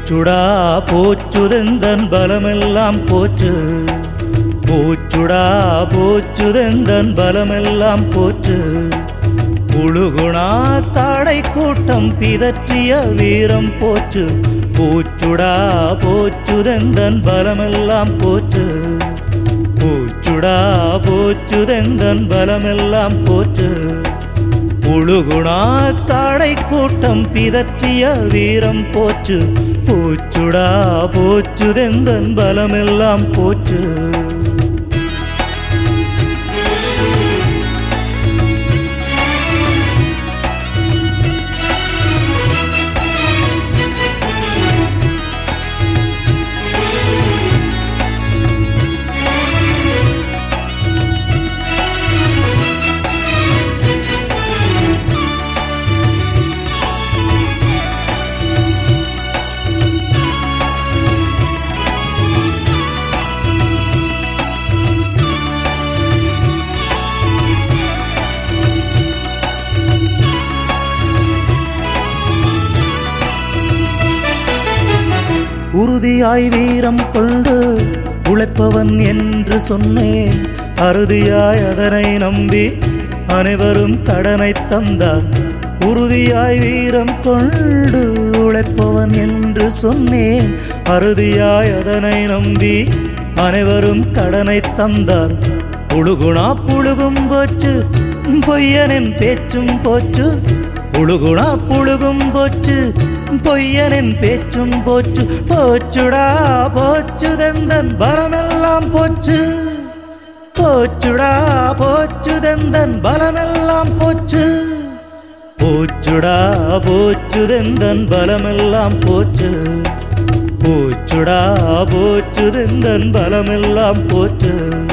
போச்சுடா போச்சுதெந்தன் பலமெல்லாம் போச்சு போச்சுடா போச்சுதெந்தன் பலமெல்லாம் போச்சு புழுகுணா தாடை கூட்டம் பிதற்றிய வீரம் போச்சு போச்சுடா போச்சுதெந்தன் பலமெல்லாம் போச்சு போச்சுடா போச்சுதெந்தன் பலமெல்லாம் போச்சு புழுகுணா தாடை கூட்டம் பிதற்றிய வீரம் போச்சு போச்சுடா போச்சுதெந்தன் பலமெல்லாம் போச்சு உறுதியாய் வீரம் கொண்டு உழைப்பவன் என்று சொன்னேன் அறுதியாய் அதனை நம்பி அனைவரும் கடனை தந்தார் உறுதியாய் வீரம் கொண்டு உழைப்பவன் என்று சொன்னேன் அறுதியாய் அதனை நம்பி அனைவரும் கடனை தந்தார் புழுகுணா புழுகும் போச்சு பொய்யனின் பேச்சும் போச்சு புழுகுணா புழுகும் போச்சு பொய்யனின் பேச்சும் போச்சு போச்சுடா போச்சு தந்தன் பலமெல்லாம் போச்சு போச்சுடா போச்சு தந்தன் பலமெல்லாம் போச்சு போச்சுடா போச்சு தந்தன் பலமெல்லாம் போச்சு போச்சுடா போச்சு தந்தன் பலமெல்லாம் போச்சு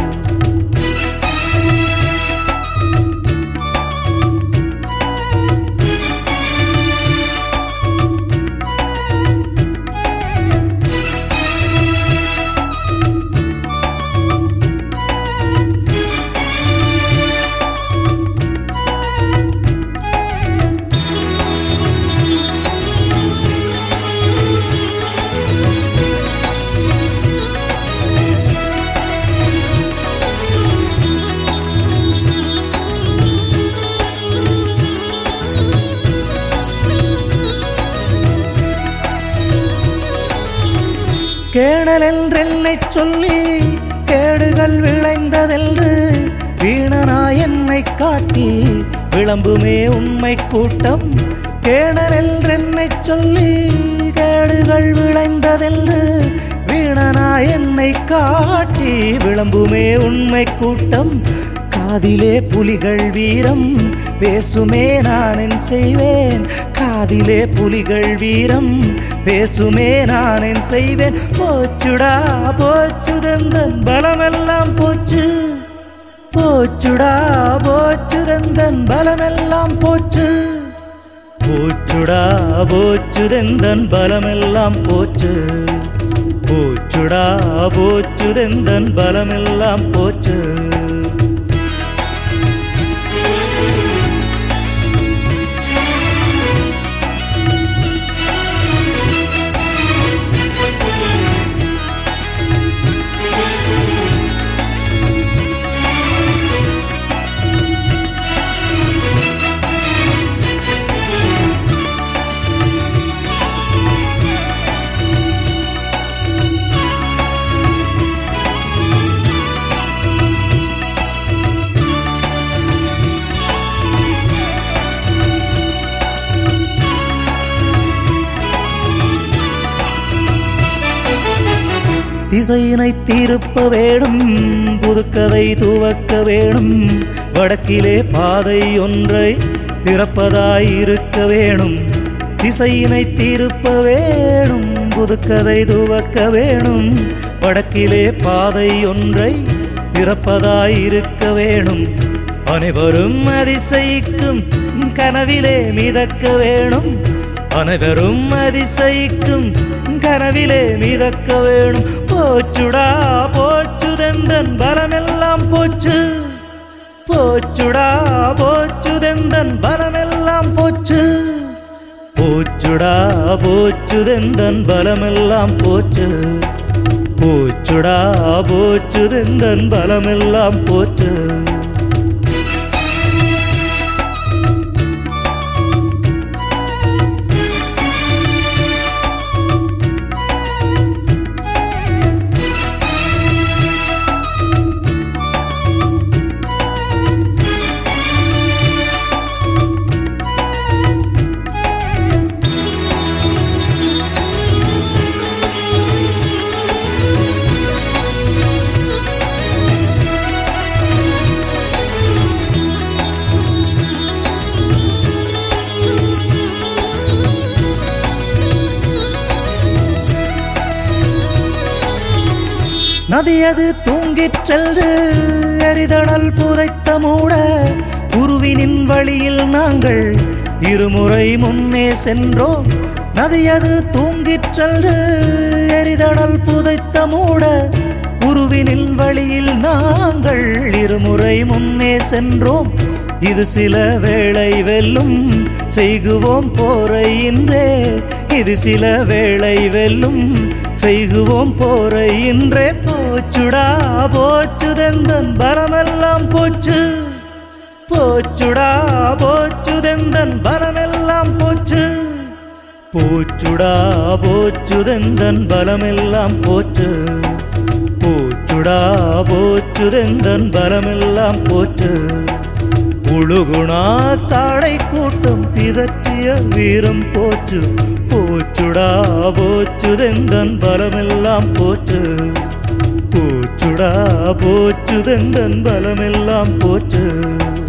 கேணல் என்றென்னை சொல்லி கேடுகள் விளைந்ததென்று வீணனா என்னை காட்டி விளம்புமே உண்மை கூட்டம் கேணல் என்றென்னை சொல்லி கேடுகள் விளைந்ததென்று வீணனா என்னை காட்டி விளம்புமே உண்மை கூட்டம் காதிலே புலிகள் வீரம் பேசுமே நான் என் செய்வேன் காதிலே புலிகள் வீரம் பேசுமே நான் என் செய்வேன் போச்சுடா போச்சு தந்தன் பலமெல்லாம் போச்சு போச்சுடா போச்சு தந்தன் பலமெல்லாம் போச்சு போச்சுடா போச்சு தந்தன் பலமெல்லாம் போச்சு போச்சுடா போச்சு தந்தன் பலமெல்லாம் போச்சு திசையினை தீர்ப்ப வேணும் புதுக்கதை துவக்க வேணும் வடக்கிலே பாதை ஒன்றை திறப்பதாய் இருக்க வேணும் திசையினை தீர்ப்ப வேணும் புதுக்கதை துவக்க வேணும் வடக்கிலே பாதை ஒன்றை திறப்பதாய் இருக்க வேணும் அனைவரும் அதிசயிக்கும் கனவிலே மிதக்க வேணும் அனைவரும் அதிசயிக்கும் கனவிலே மிதக்க வேணும் போச்சுடா போச்சு தந்தன் பலமெல்லாம் போச்சு போச்சுடா போச்சு தந்தன் பலமெல்லாம் போச்சு போச்சு போச்சுடா போச்சுதெந்தன் பலமெல்லாம் போச்சு போச்சுடா போச்சுதெந்தன் பலமெல்லாம் போச்சு நதியது தூங்கிச் சென்று எரிதடல் புதைத்த மூட குருவினின் வழியில் நாங்கள் இருமுறை முன்னே சென்றோம் நதியது தூங்கிச் சென்று எரிதடல் புதைத்த மூட குருவினின் வழியில் நாங்கள் இருமுறை முன்னே சென்றோம் இது சில வேளை வெல்லும் செய்குவோம் போரை இன்றே இது சில வேளை வெல்லும் செய்குவோம் போரை இன்றே போச்சுடா போச்சுதெந்தன் பலமெல்லாம் போச்சு போச்சுடா போச்சுதெந்தன் பலமெல்லாம் போச்சு போச்சுடா போச்சுதெந்தன் பலமெல்லாம் போச்சு போச்சுடா போச்சுதெந்தன் பலமெல்லாம் போச்சு உழுகுணா தாடை கூட்டம் பிதற்றிய வீரம் போச்சு போச்சுடா போச்சுதெந்தன் பலமெல்லாம் போச்சு போச்சுடா போச்சுதெந்தன் பலமெல்லாம் போச்சு